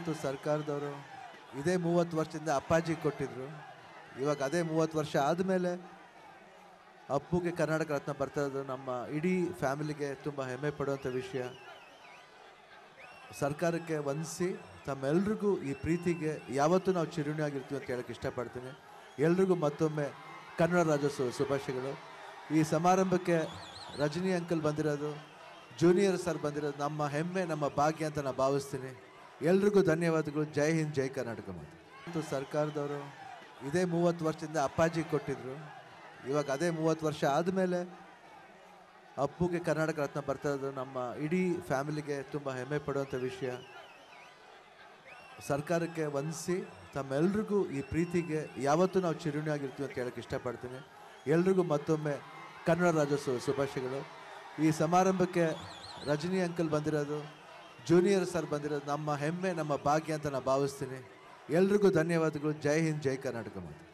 ಮತ್ತು ಸರ್ಕಾರದವರು ಇದೇ ಮೂವತ್ತು ವರ್ಷದಿಂದ ಅಪ್ಪಾಜಿ ಕೊಟ್ಟಿದ್ರು ಇವಾಗ ಅದೇ ಮೂವತ್ತು ವರ್ಷ ಆದಮೇಲೆ ಅಪ್ಪುಗೆ ಕರ್ನಾಟಕ ರತ್ನ ಬರ್ತಾ ಇರೋದು ನಮ್ಮ ಇಡೀ ಫ್ಯಾಮಿಲಿಗೆ ತುಂಬ ಹೆಮ್ಮೆ ಪಡುವಂಥ ವಿಷಯ ಸರ್ಕಾರಕ್ಕೆ ವಂದಿಸಿ ತಮ್ಮೆಲ್ರಿಗೂ ಈ ಪ್ರೀತಿಗೆ ಯಾವತ್ತೂ ನಾವು ಚಿರುಣಿಯಾಗಿರ್ತೀವಿ ಅಂತ ಹೇಳಕ್ಕೆ ಇಷ್ಟಪಡ್ತೀನಿ ಎಲ್ರಿಗೂ ಮತ್ತೊಮ್ಮೆ ಕನ್ನಡ ರಾಜ್ಯೋತ್ಸವ ಶುಭಾಶಯಗಳು ಈ ಸಮಾರಂಭಕ್ಕೆ ರಜನಿ ಅಂಕಲ್ ಬಂದಿರೋದು ಜೂನಿಯರ್ ಸರ್ ಬಂದಿರೋದು ನಮ್ಮ ಹೆಮ್ಮೆ ನಮ್ಮ ಭಾಗ್ಯ ಅಂತ ನಾನು ಭಾವಿಸ್ತೀನಿ ಎಲ್ರಿಗೂ ಧನ್ಯವಾದಗಳು ಜೈ ಹಿಂದ್ ಜೈ ಕರ್ನಾಟಕ ಮಾತು ಮತ್ತು ಸರ್ಕಾರದವರು ಇದೇ ಮೂವತ್ತು ವರ್ಷದಿಂದ ಅಪ್ಪಾಜಿ ಕೊಟ್ಟಿದ್ರು ಇವಾಗ ಅದೇ ಮೂವತ್ತು ವರ್ಷ ಆದಮೇಲೆ ಅಪ್ಪುಗೆ ಕರ್ನಾಟಕ ರತ್ನ ಬರ್ತಾ ಇರೋದು ನಮ್ಮ ಇಡೀ ಫ್ಯಾಮಿಲಿಗೆ ತುಂಬ ಹೆಮ್ಮೆ ಪಡುವಂಥ ವಿಷಯ ಸರ್ಕಾರಕ್ಕೆ ವಂದಿಸಿ ತಮ್ಮೆಲ್ರಿಗೂ ಈ ಪ್ರೀತಿಗೆ ಯಾವತ್ತೂ ನಾವು ಚಿರುಣಿಯಾಗಿರ್ತೀವಿ ಅಂತ ಹೇಳಕ್ಕೆ ಇಷ್ಟಪಡ್ತೀನಿ ಎಲ್ರಿಗೂ ಮತ್ತೊಮ್ಮೆ ಕನ್ನಡ ರಾಜ್ಯೋತ್ಸವ ಶುಭಾಶಯಗಳು ಈ ಸಮಾರಂಭಕ್ಕೆ ರಜನಿ ಅಂಕಲ್ ಬಂದಿರೋದು ಜೂನಿಯರ್ ಸರ್ ಬಂದಿರೋದು ನಮ್ಮ ಹೆಮ್ಮೆ ನಮ್ಮ ಭಾಗ್ಯ ಅಂತ ನಾನು ಭಾವಿಸ್ತೀನಿ ಎಲ್ರಿಗೂ ಧನ್ಯವಾದಗಳು ಜೈ ಹಿಂದ್ ಜೈ ಕರ್ನಾಟಕ ಮಾತು